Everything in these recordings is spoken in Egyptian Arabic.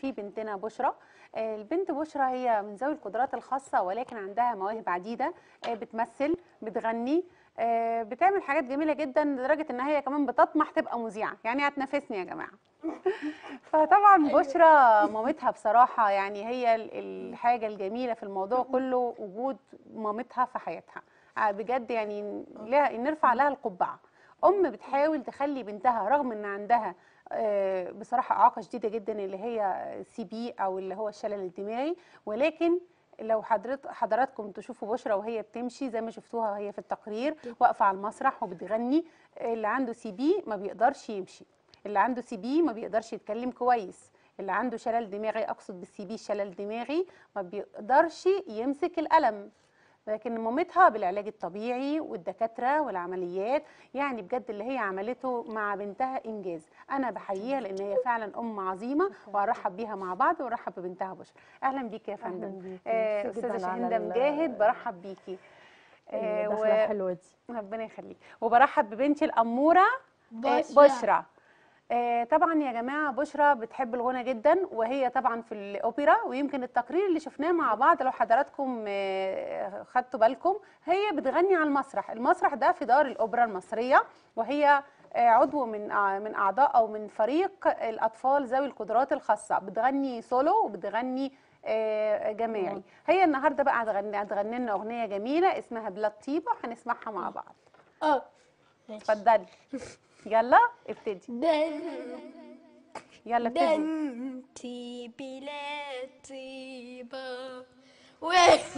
في بنتنا بشرى آه، البنت بشرى هي من ذوي القدرات الخاصة ولكن عندها مواهب عديدة آه، بتمثل بتغني آه، بتعمل حاجات جميلة جدا لدرجة ان هي كمان بتطمح تبقى مذيعة يعني هتنافسني يا جماعة فطبعا بشرى مامتها بصراحة يعني هي ال- الحاجة الجميلة في الموضوع كله وجود مامتها في حياتها آه، بجد يعني لها نرفع لها القبعة أم بتحاول تخلي بنتها رغم إن عندها آه، بصراحة إعاقة شديدة جدا اللي هي سي بي أو اللي هو الشلل الدماغي ولكن لو حضرت حضراتكم تشوفوا بشرى وهي بتمشي زي ما شفتوها وهي في التقرير واقفة على المسرح وبتغني اللي عنده سي بي ما بيقدرش يمشي اللي عنده سي بي ما بيقدرش يتكلم كويس اللي عنده شلل دماغي اقصد بالسي بي شلل دماغي ما بيقدرش يمسك القلم لكن مامتها بالعلاج الطبيعي والدكاتره والعمليات يعني بجد اللي هي عملته مع بنتها انجاز انا بحييها لان هي فعلا ام عظيمه وارحب بيها مع بعض وارحب ببنتها بشرى اهلا بيكي يا فندم بيكي. آه، ميرسي استاذه جداً على شاهنده ال- مجاهد برحب بيكي آه، الدخله و- الحلوه دي ربنا يخليك وبرحب ببنتي الاموره آه، بشرى. بشرى آه، طبعا يا جماعه بشرى بتحب الغنى جدا وهي طبعا في الاوبرا ويمكن التقرير اللي شفناه مع بعض لو حضراتكم آه، خدتوا بالكم هي بتغني على المسرح المسرح ده في دار الاوبرا المصريه وهي آه، عضو من آه، من اعضاء او من فريق الاطفال ذوي القدرات الخاصه بتغني سولو وبتغني آه، جماعي هي النهارده بقى هتغني هتغني لنا اغنيه جميله اسمها بلاد طيبه هنسمعها مع بعض اه اتفضلي يلا ابتدي دن يلا ابتدي دنتي بلا طيبة و...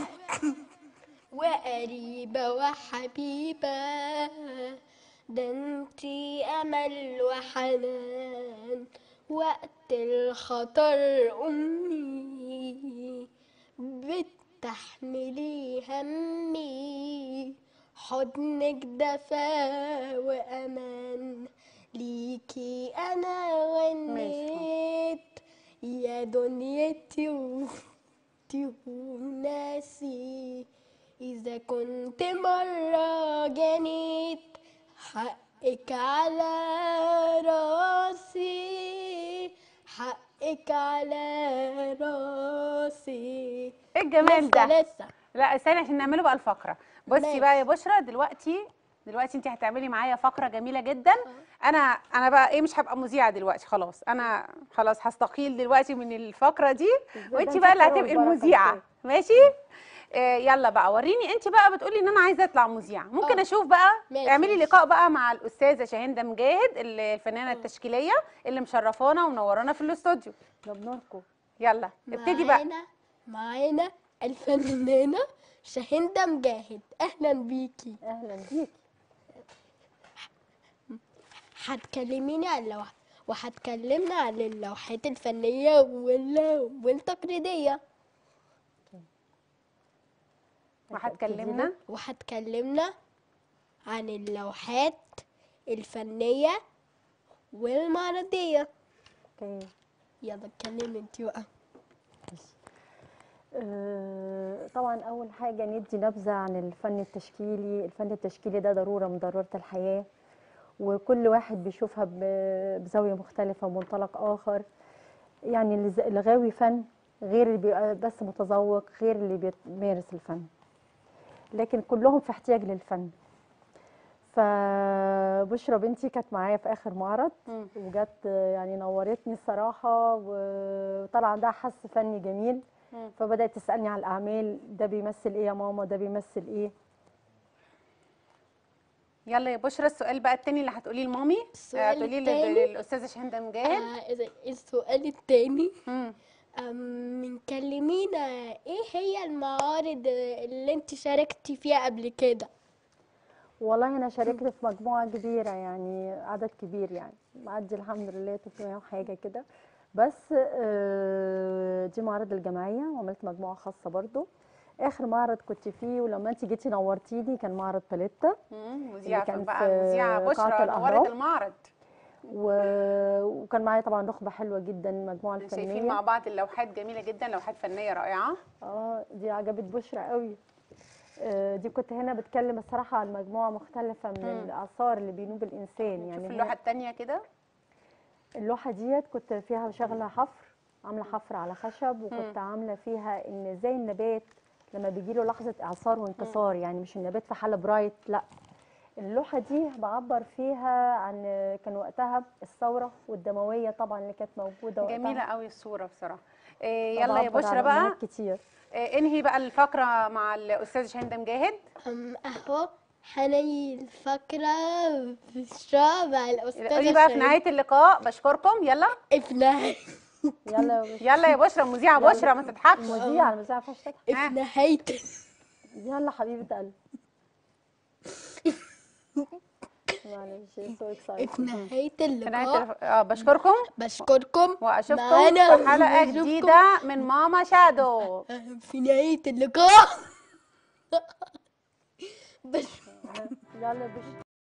وقريبة وحبيبة دنتي أمل وحنان وقت الخطر أمي بتحملي همي حضنك دفا وأمان ليكي أنا غنيت يا دنيتي وانتي وناسي إذا كنت مرة جنيت حقك على راسي حقك على راسي ايه الجمال لسه ده لسه لا استني عشان نعمله بقى الفقره بصي ماشي. بقى يا بشرى دلوقتي دلوقتي انت هتعملي معايا فقره جميله جدا انا انا بقى ايه مش هبقى مذيعه دلوقتي خلاص انا خلاص هستقيل دلوقتي من الفقره دي وانت ده بقى اللي انت خير هتبقي والبركة المذيعه ازاي. ماشي آه يلا بقى وريني انت بقى بتقولي ان انا عايزه اطلع مذيعه ممكن اه. اشوف بقى ماشي، اعملي ماشي. لقاء بقى مع الاستاذه شاهنده مجاهد ال- الفنانه التشكيليه اللي مشرفانا ومنورانا في الاستوديو ده بنوركم يلا ابتدي بقى معانا معانا الفنانة شاهندة مجاهد أهلا بيكي اهلا بيكي هتكلميني عن اللوح وهتكلمنا عن اللوحات الفنية وال... والتقليدية وهتكلمنا وهتكلمنا عن اللوحات الفنية والمعرضية اوكي يلا اتكلمي انتي بقى آه، طبعا اول حاجه ندي نبذه عن الفن التشكيلي الفن التشكيلي ده ضروره من ضرورات الحياه وكل واحد بيشوفها ب- بزاويه مختلفه ومنطلق اخر يعني اللي ز- اللي غاوي فن غير اللي بيبقى بس متذوق غير اللي بيمارس الفن لكن كلهم في احتياج للفن فبشرى بنتي كانت معايا في اخر معرض مم. وجت يعني نورتني الصراحه وطلع عندها حس فني جميل مم. فبدات تسالني على الاعمال ده بيمثل ايه يا ماما ده بيمثل ايه يلا يا بشرى السؤال بقى التاني اللي هتقوليه لمامي السؤال هتقوليه لل- التاني؟ للاستاذه شاهنده مجاهد آه إذا- السؤال التاني مم. أم كلمينا ايه هي المعارض اللي انت شاركتي فيها قبل كده والله انا شاركت في مجموعه كبيره يعني عدد كبير يعني معدي الحمد لله 300 وحاجه كده بس آه، دي معرض الجمعيه وعملت مجموعه خاصه برضو اخر معرض كنت فيه ولما انت جيتي نورتيني كان معرض باليتا مم. مذيعه كان بقى في مذيعه قاعة بشرى الأهرام. نورت المعرض و... وكان معايا طبعا نخبه حلوه جدا المجموعه شايفين الفنيه مع بعض اللوحات جميله جدا لوحات فنيه رائعه اه دي عجبت بشرى قوي آه، دي كنت هنا بتكلم الصراحه عن مجموعه مختلفه من مم. الاثار اللي بينوب الانسان شوف يعني هي- اللوحه التانيه كده اللوحه ديت كنت فيها شغله حفر عامله حفر على خشب وكنت عامله فيها ان ازاي النبات لما بيجي له لحظه اعصار وانكسار يعني مش النبات في حاله برايت لا اللوحه دي بعبر فيها عن كان وقتها الثوره والدمويه طبعا اللي كانت موجوده وقتها جميله قوي الصوره بصراحه إيه يلا يا فبعبر بشرى عن بقى أمهات كتير إيه انهي بقى الفقره مع الاستاذ شاهين مجاهد أم أهو حني الفقرة في الشعب مع الأستاذة قولي بقى في شيرين. نهايه اللقاء بشكركم يلا في نهاية يلا يا باشا يلا يا بشرى مذيعه يلا. بشرى ما تضحكش المذيعه المذيعه ما ينفعش تضحك في نهاية يلا حبيبه قلبي معلش سو اكسايتد في نهاية في نهايه اللقاء الف- آه بشكركم بشكركم واشوفكم معانا في حلقه ونشوفكم جديده من ماما شادو في نهاية اللقاء بش يلا يا باشا